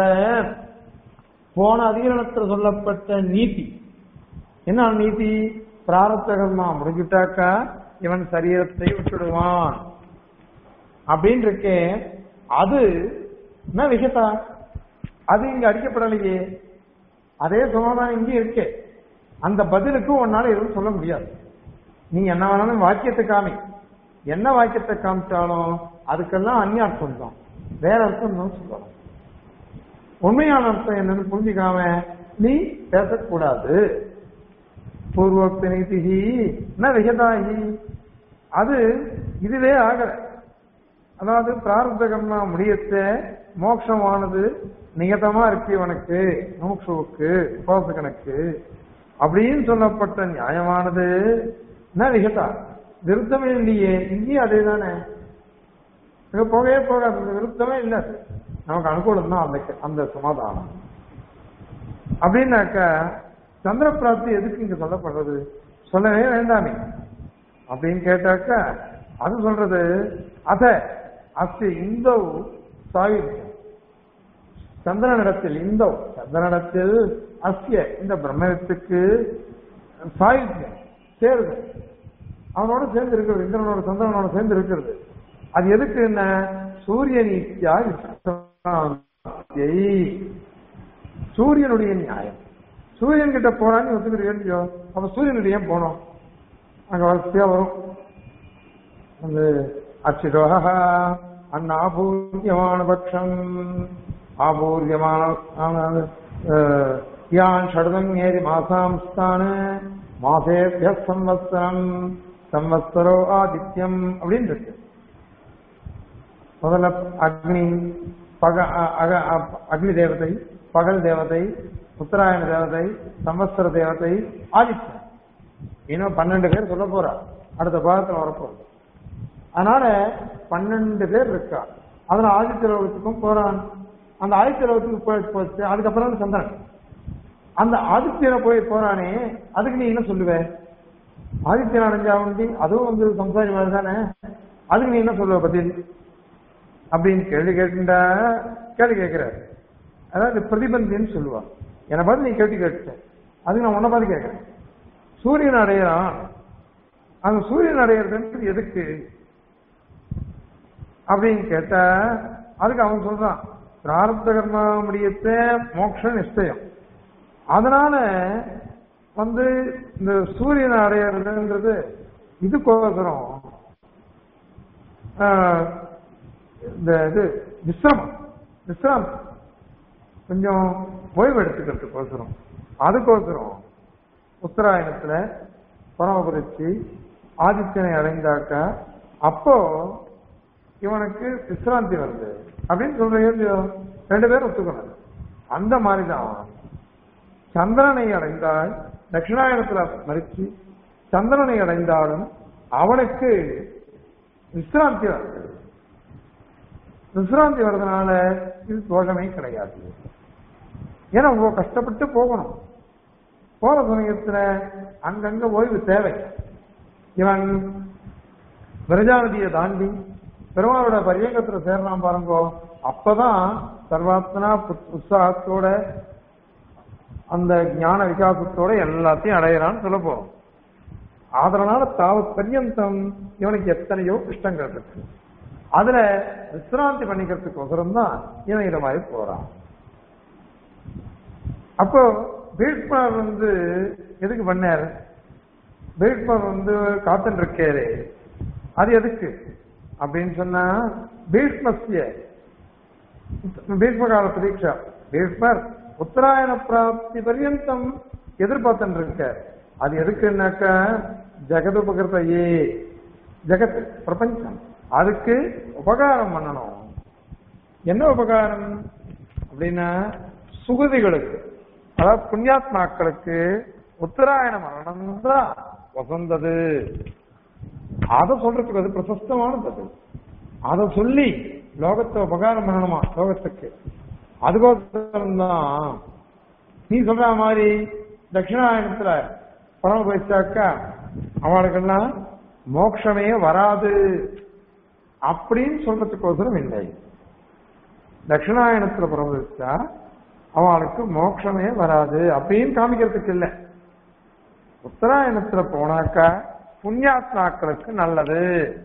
போன அதிகரணத்துல சொல்லப்பட்ட நீதி என்ன நீதி பிராரத்த கர்மா முடிஞ்சுட்டாக்கா இவன் சரீரத்தை விட்டுடுவான் அப்படின்னு இருக்கே அது என்ன விஷயத்தா அது இங்க அடிக்கப்படலையே அதே சமாதானம் இங்கே இருக்கே அந்த பதிலுக்கு உன்னால எதுவும் சொல்ல முடியாது நீ என்ன வேணாலும் வாக்கியத்தை காமி என்ன வாக்கியத்தை காமிச்சாலும் அதுக்கெல்லாம் அந்நியார்த்தம் தான் வேற அர்த்தம் தான் சொல்லலாம் உண்மையான அர்த்தம் என்னன்னு புரிஞ்சுக்காம நீ பேசக்கூடாது பூர்வோக்த நீதிகி ந விகதாகி அது இதுவே ஆகல அதாவது பிராரப்த கர்மா முடியத்த மோட்சமானது நியதமா இருக்கு இவனுக்கு மோக்ஷுவுக்கு உபாசகனுக்கு அப்படின்னு சொல்லப்பட்ட நியாயமானது என்ன விகதா விருத்தமே இல்லையே இங்கேயும் அதே தானே இங்க போகவே போகாது அந்த விருத்தமே இல்லை நமக்கு அனுகூலம் தான் அந்த அந்த சமாதானம் அப்படின்னாக்கா சந்திர பிராப்தி எதுக்கு இங்க சொல்லப்படுறது சொல்லவே வேண்டாமே அப்படின்னு கேட்டாக்கா அது சொல்றது அத அஸ்தி இந்த சாயுத்தியம் சந்திரனிடத்தில் இந்த சந்திரனிடத்தில் அஸ்ய இந்த பிரம்மத்துக்கு சாயுத்தியம் சேருது அவனோட சேர்ந்து இருக்கிறது இந்திரனோட சந்திரனோட சேர்ந்து இருக்கிறது அது எதுக்கு என்ன சூரிய நீத்தியா சூரியனுடைய நியாயம் சூரியன் கிட்ட போறான்னு ஒத்துக்கிட்டு இல்லையோ அப்ப சூரியனுடைய ஏன் போனோம் அங்க வரிசையா வரும் வந்து அச்சிதோக அந்நாபூர்யமான பட்சம் ஆபூர்யமான அஹ், யான் ஷடதம் ஏறி மாசாம் ஸ்தான மாசேபிய சம்வத்சரம் சம்வத்சரோ ஆதித்யம் அப்படின்னு இருக்கு முதல்ல அக்னி பக அ- அக- அ- அக்னி தேவதை பகல் தேவதை உத்தராயண தேவதை சம்வத்சர தேவதை ஆதித்யன் இன்னும் பன்னெண்டு பேர் சொல்ல போறா அடுத்த பாகத்துல வரப்போகுது அதனால பன்னெண்டு பேர் இருக்கா அதுல ஆதித்ய லோகத்துக்கும் போறான் அந்த ஆதித்ய லோகத்துக்கு போய் போச்சு அதுக்கப்புறம் தான் சந்திரன் அந்த ஆதித்யனை போய் போறானே அதுக்கு நீ என்ன சொல்லுவ ஆதித்யன் அடைஞ்சா உண்டி அதுவும் வந்து சம்சாரி மாதிரி தானே அதுக்கு நீ என்ன சொல்லுவ பதில் அப்படின்னு கேள்வி கேட்டுண்டா கேள்வி கேட்கிறாரு அதாவது பிரதிபந்தின்னு சொல்லுவா என்னை பார்த்து நீ கேள்வி கேட்டுட்ட அதுக்கு நான் உன்னை பார்த்து கேட்கிறேன் சூரியன் அடையறான் அந்த சூரியன் அடையிறது எதுக்கு அப்படின்னு கேட்டா அதுக்கு அவன் சொல்றான் பிராரப்த கர்மா முடியத்தை மோட்ச நிச்சயம் அதனால வந்து இந்த சூரியனை அடையிறதுன்றது இதுக்கோசரம் ஆஹ், இந்த இது விசிரமம் விசிராமம் கொஞ்சம் ஓய்வு எடுத்துக்கிறதுக்கோசரம் அதுக்கோசரம் உத்தராயணத்துல பரமபுரிச்சி ஆதித்யனை அடைந்தாக்க அப்போ இவனுக்கு விசிராந்தி வருது அப்படின்னு சொல்றீங்க இல்லையோ? ரெண்டு பேரும் ஒத்துக்கணும் அந்த மாதிரி தான் சந்திரனை அடைந்தால் தட்சிணாயனத்துல மறிச்சு சந்திரனை அடைந்தாலும் அவனுக்கு விசிராந்தி வருது விசிராந்தி வர்றதுனால இது தோஷமே கிடையாது ஏன்னா இவ்வளவு கஷ்டப்பட்டு போகணும் போற சமயத்துல அங்கங்க ஓய்வு தேவை இவன் விரஜாநதியை தாண்டி பெருமாளோட பரியங்கத்துல சேர்றான் பாருங்கோ அப்பதான் சர்வாத்மனா புத்- உற்சாகத்தோட அந்த ஞான விகாசத்தோட எல்லாத்தையும் அடையிறான்னு சொல்ல போறோம் அதனால தாவத் பர்யந்தம் இவனுக்கு எத்தனையோ கஷ்டங்கள் இருக்கு அதுல விசிராந்தி பண்ணிக்கிறதுக்கோசரம் தான் இவன் இத மாதிரி போறான் அப்போ பீஷ்மர் வந்து எதுக்கு பண்ணாரு பீஷ்மர் வந்து காத்துட்டு இருக்காரு அது எதுக்கு அப்படின்னு சொன்னா பீஷ்மஸ்ய பீஷ்ம கால பிரதீட்சா பீஷ்மர் உத்தராயண பிராப்தி பர்யந்தம் எதிர்பார்த்துட்டு இருக்க அது எதுக்குன்னாக்க ஜெகதுபகிருத்தையே ஜெகத் பிரபஞ்சம் அதுக்கு உபகாரம் பண்ணணும் என்ன உபகாரம் அப்படின்னா சுகதிகளுக்கு அதாவது புண்ணியாத்மாக்களுக்கு உத்தராயண மரணம் தான் வசந்தது அதை சொல்றதுக்கு அது பிரசஸ்தமானது அது அதை சொல்லி லோகத்தை உபகாரம் பண்ணணுமா லோகத்துக்கு அதுக்கோசரம் தான் நீ சொல்ற மாதிரி தட்சிணாயனத்துல பணம் போயிச்சாக்கா அவளுக்கெல்லாம் மோட்சமே வராது அப்படின்னு சொல்றதுக்கோசரம் இல்லை தட்சிணாயனத்துல பிரபவிச்சா அவளுக்கு மோட்சமே வராது அப்படின்னு காமிக்கிறதுக்கு இல்லை உத்தராயணத்துல போனாக்கா புண்ணியாத்மாக்களுக்கு நல்லது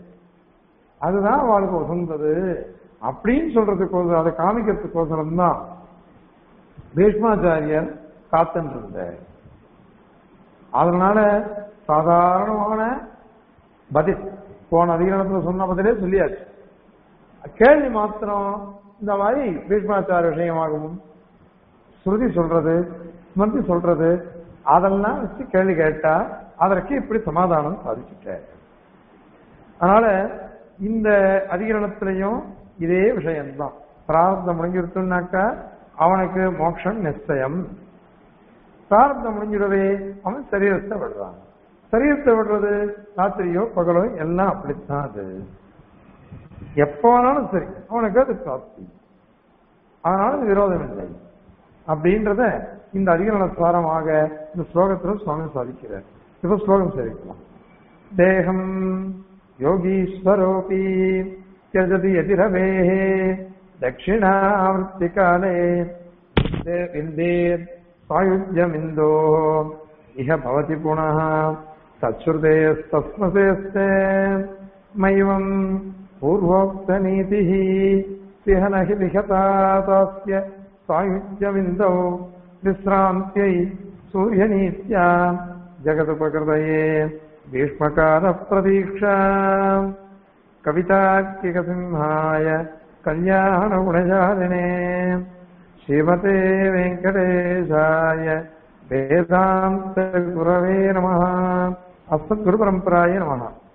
அதுதான் அவளுக்கு உகந்தது அப்படின்னு சொல்றதுக்கோசரம் அதை காமிக்கிறதுக்கோசரம் தான் பீஷ்மாச்சாரியர் காத்துட்டு இருந்தார் அதனால சாதாரணமான பதில் போன அதிகாரத்துல சொன்ன பதிலே சொல்லியாச்சு கேள்வி மாத்திரம் இந்த மாதிரி பீஷ்மாச்சார விஷயமாகவும் ஸ்ருதி சொல்றது ஸ்மிருதி சொல்றது அதெல்லாம் வச்சு கேள்வி கேட்டா அதற்கு இப்படி சமாதானம் சாதிச்சுட்டார் அதனால இந்த அதிகரணத்திலையும் இதே விஷயம்தான் பிராரப்தம் முடிஞ்சிருச்சுனாக்கா அவனுக்கு மோட்சம் நிச்சயம் பிராரப்தம் முடிஞ்சிடவே அவன் சரீரத்தை விடுறான் சரீரத்தை விடுறது ராத்திரியோ பகலோ எல்லாம் அப்படித்தான் அது எப்ப வேணாலும் சரி அவனுக்கு அது பிராப்தி அதனால இது விரோதம் இல்லை அப்படின்றத இந்த அதிகரண சாரமாக இந்த ஸ்லோகத்துல சுவாமி சாதிக்கிறார் இப்ப ஸ்லோகம் சேவிக்கலாம் தேகம் யோகீஸ்வரோபி त्यजति यतिरवेः दक्षिणावृत्तिकाले इन्देर् सायुज्यमिन्दो इह भवति पुनः तच्छ्रुतेस्तस्मसेस्ते मैवम् पूर्वोक्तनीतिः सिह न हि लिखता तास्य सायुज्यमिन्दौ विश्रान्त्यै सूर्यनीत्या जगदुपकृतये भीष्मकालप्रतीक्षा कवितार्किकसिंहाय कल्याणगुणशालिने श्रीमते वेङ्कटेशाय वेदान्तगुरवे नमः अस्मद्गुरुपरम्पराय नमः